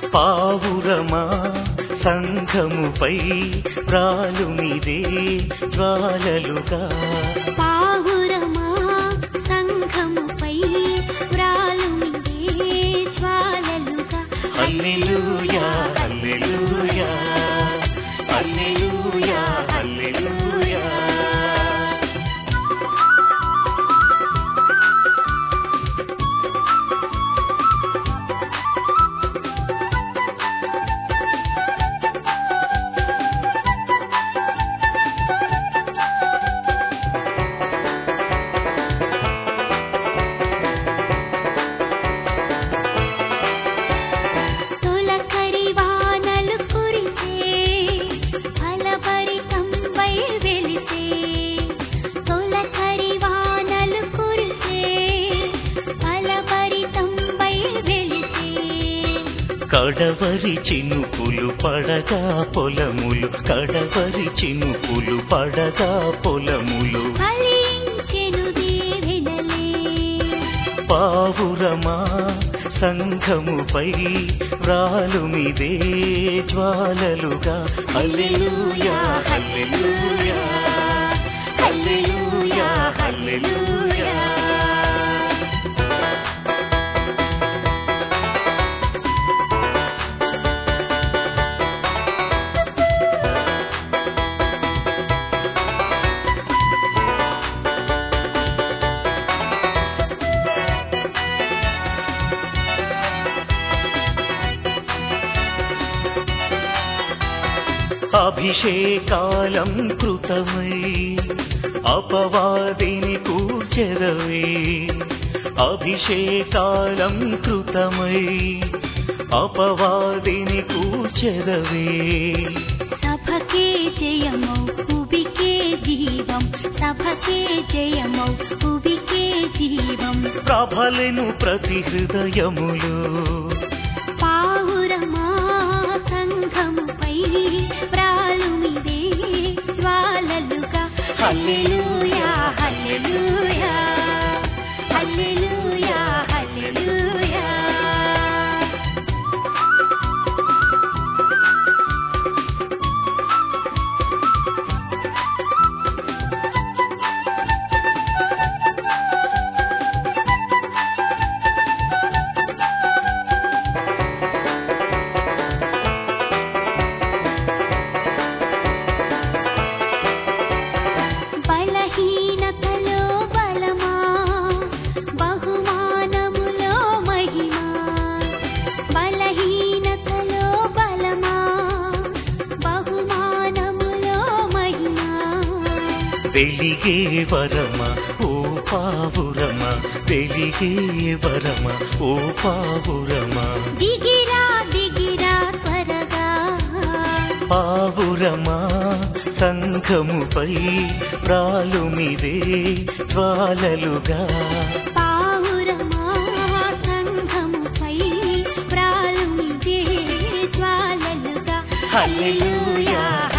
పావురమా సంఘముపై రాలుమిదే జ్వాలలుగా పావురమా సంఘముపై వ్రాలుమిదే జ్వాలలుగా హల్లెలూయా హల్లెలూయా హల్లెలూయా హల్లెలూయా తొలకరి వానలు కురిసే ఫలభరితంబై వెలిసే తొలకరి వానలు కురిసే ఫలభరితంబై వెలిసే కడవరి చినుకులు పడగా పొలములు కడవరి చినుకులు పడగా పొలములు ఫలించెను దీవెనలే పావురమా సంఘముపై వ్రాలుమిదే జ్వాలలుగా హల్లెలూయా హల్లెలూయా హల్లెలూయా హల్లెలూయా అభిషేకాలం కృతమై అపవాదిని కూచెదవే అభిషేకాలం కృతమై అపవాదిని కూచెదవే సభకే జయమౌ ఉబికే జీవం సభకే జయమౌ ఉబికే జీవం ప్రభలెను ప్రతి హృదయములు పావురమా సంఘముపై ప్రాలుమిదే జ్వాలలుగా హల్లెలూయా హల్లెలూయా హల్లెలూయా హల్లెలూయా బలహీనతలో బలమా బహుమానములో మహిమా బలహీనతలో బలమా బహుమానములో మహిమా వెలిగే వరమ ఓ పావురమ వెలిగే వరమ ఓ పావురమ దిగిరా దిగిరా త్వరగా పావురమా సంఘముపై ప్రాలుమిదే జ్వాలలుగా పావురమా సంఘముపై ప్రాలుమిదే జ్వాలలుగా హల్లెలూయా